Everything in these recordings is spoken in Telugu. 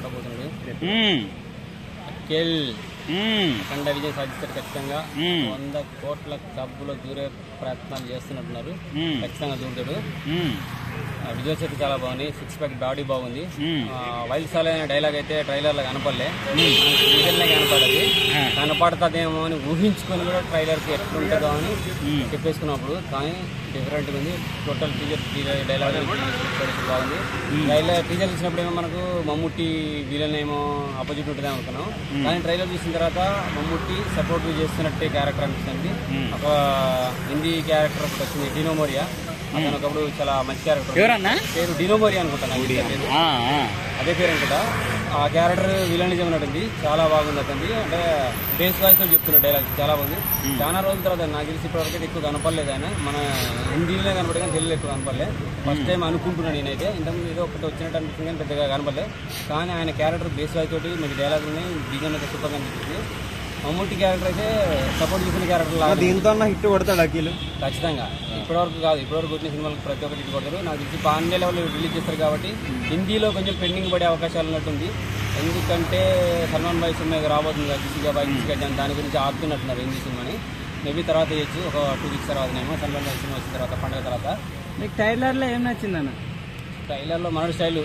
కొట్టబోతున్నాడు మ్మ్. కేల్ మ్మ్. అఖండ విజయం సాధిస్తారు ఖచ్చితంగా మ్మ్. వంద కోట్ల డబ్బులు దూరే ప్రయత్నాలు చేస్తున్నట్టున్నారు మ్మ్. ఖచ్చితంగా దూరుతాడు మ్మ్. ఆ విజువల్స్ అయితే చాలా బాగుంది సిక్స్ ప్యాక్ బాడీ బాగుంది మ్మ్. ఆ, వైల్డ్ సాల్ అనే డైలాగ్ అయితే ట్రైలర్ లో కనపడలే రీజన్లే కనపడది ఆ. కనపడుతుందేమో అని ఊహించుకొని కూడా ట్రైలర్ కి ఎట్లుంటుందో అని మ్మ్. చెప్పేసుకున్నప్పుడు కానీ డిఫరెంట్ ఉంది టోటల్ టీజర్ డైలాగ్ బాగుంది ట్రైలర్ టీజర్ చూసినప్పుడు ఏమో మనకు మమ్ముట్టి విలన్ ఏమో ఆపోజిట్ ఉంటుంది అనుకున్నాం కానీ ట్రైలర్ చూసిన తర్వాత మమ్ముట్టి సపోర్ట్ చేస్తున్నట్టే క్యారెక్టర్ అనిపిస్తుంది మ్మ్. ఒక హిందీ క్యారెక్టర్ ఒకటి వచ్చింది డినోమోరియా అతను ఒకప్పుడు చాలా మంచి క్యారెక్టర్ ఎవరన్నా పేరు డినోమోరియా అనుకుంటా నాకు తెలిసిన పేరు. ఆ, ఆ. అదే పేరు అనుకుంటా ఆ క్యారెక్టర్ విలనిజం ఉన్నట్టుంది చాలా బాగుంది అతనికి అంటే బేస్ వాయిస్ తో చెప్తున్న డైలాగ్ చాలా బాగుంది చాలా రోజుల తర్వాత నాకు తెలిసి ఇప్పటివరకు అయితే ఎక్కువ కనపడలేదు ఆయన మన హిందీలోనే కనపడే కానీ తెలుగులో ఎక్కువ కనపడలే ఫస్ట్ టైం అనుకుంటున్నాను నేనైతే ఇంతకుముందు ఏదో ఒకటి వచ్చినట్టు అనిపిస్తుంది కానీ పెద్దగా కనపడలే కానీ ఆయన క్యారెక్టర్ బేస్ వాయిస్ తోటి మీకు డైలాగ్ ఉన్నాయి డిజైన్ అయితే సూపర్ అనిపిస్తుంది మమ్మూటి క్యారెక్టర్ అయితే సపోర్ట్ చేసిన క్యారెక్టర్ లాగా దీంతో హిట్ కొడతాడు అఖిల్ ఖచ్చితంగా ఇప్పటివరకు కాదు ఇప్పటివరకు వచ్చిన సినిమాలకు ప్రతి ఒక్కటి హిట్ కొడతారు నాకు తెలిసి పాండే లెవెల్ రిలీజ్ చేస్తారు కాబట్టి హిందీలో కొంచెం పెండింగ్ పడే అవకాశాలు ఉన్నట్టుంది ఎందుకంటే సల్మాన్ బాయ్ సినిమా రాబోతుంది కదా దిశగా బాయ్ దిశగా జాన్ దాని గురించి ఆడుతున్నట్టున్నారు హిందీ సినిమాని మేబీ తర్వాత చేయొచ్చు ఒక టూ వీక్స్ తర్వాతనేమో సల్మాన్ బాయ్ సినిమా వచ్చిన తర్వాత పండుగ తర్వాత మీకు ట్రైలర్ లో ఏం నచ్చిందన్న ట్రైలర్లో మనోడి స్టైల్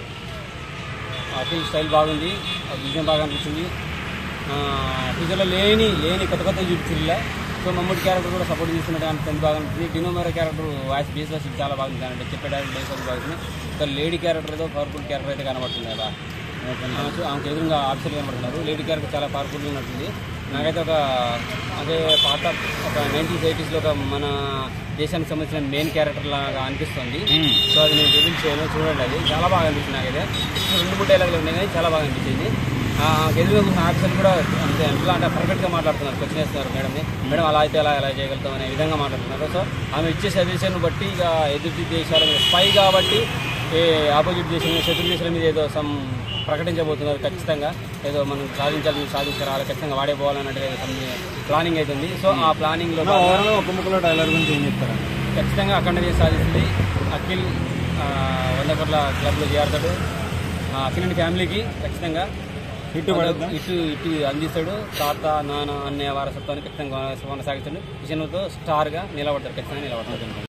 అఖిల్ స్టైల్ బాగుంది ఆ విజయం బాగా అనిపించింది టీజర్లో లేని లేని కొత్త కొత్త చూపించిందిలే సో మమ్మూడి క్యారెక్టర్ కూడా సపోర్ట్ చేస్తున్నట్టు అనిపించింది బాగా అనిపించింది డినోమేరో క్యారెక్టర్ వాయిస్ బేస్ వాయిస్ చాలా బాగుంది అంటే చెప్పే డైరెక్ట్ బేస్ వాయిస్ బాగుంది ఒక లేడీ క్యారెక్టర్ ఏదో పవర్ఫుల్ క్యారెక్టర్ అయితే కనబడుతుంది కదా ఆమెకు ఆమెకు ఎదురుగా ఆఫీసర్ కనబడుతున్నారు లేడీ క్యారెక్టర్ చాలా పవర్ఫుల్ ఉన్నట్టుంది నాకైతే ఒక అదే పాత ఒక నైన్టీస్ ఎయిటీస్లో ఒక మన దేశానికి సంబంధించిన మెయిన్ క్యారెక్టర్ లాగా అనిపిస్తుంది మ్మ్. సో అది నేను రివీల్ చేయను చూడండి అది చాలా బాగా అనిపించింది నాకైతే రెండు మూడు డైలాగులు ఉన్నాయి కానీ చాలా బాగా అనిపించింది ఆ, ఎదురుగా కూర్చున్న ఆఫీసర్ కూడా అంతే ఎట్లా అంటే పర్ఫెక్ట్గా మాట్లాడుతున్నారు క్వశ్చన్ వేస్తున్నారు మేడంని మేడం అలా అయితే అలా ఎలా చేయగలుగుతాం అనే విధంగా మాట్లాడుతున్నారు సో ఆమె ఇచ్చే సజెషన్ బట్టి ఇక ఎదుటి దేశాల మీద స్పై కాబట్టి ఏ ఆపోజిట్ దేశం మీద, శత్రు దేశాల మీద ఏదో సమ్ ప్రకటించబోతున్నారు ఖచ్చితంగా ఏదో మనం సాధించాలి సాధించాలి ఖచ్చితంగా వాడే పోవాలన్నట్టు ఏదో సమ్ ప్లానింగ్ అవుతుంది సో ఆ ప్లానింగ్లో ఓవరాల్ ఒక ముక్కలో ట్రైలర్ గురించి ఏం చెప్తారా ఖచ్చితంగా అఖండ విజయం సాధిస్తుంది అఖిల్ ఆ, వంద కోట్ల క్లబ్లో చేరుతాడు ఆ, అఖిల్ అండ్ ఫ్యామిలీకి ఖచ్చితంగా హిట్ పడుతుందా ఇటు ఇటు అందిస్తాడు తాత నాన్న అన్నయ్య వారసత్వాన్ని ఖచ్చితంగా కొనసాగిస్తాడు విషయంతో స్టార్గా నిలబడతాడు ఖచ్చితంగా నిలబడతాడు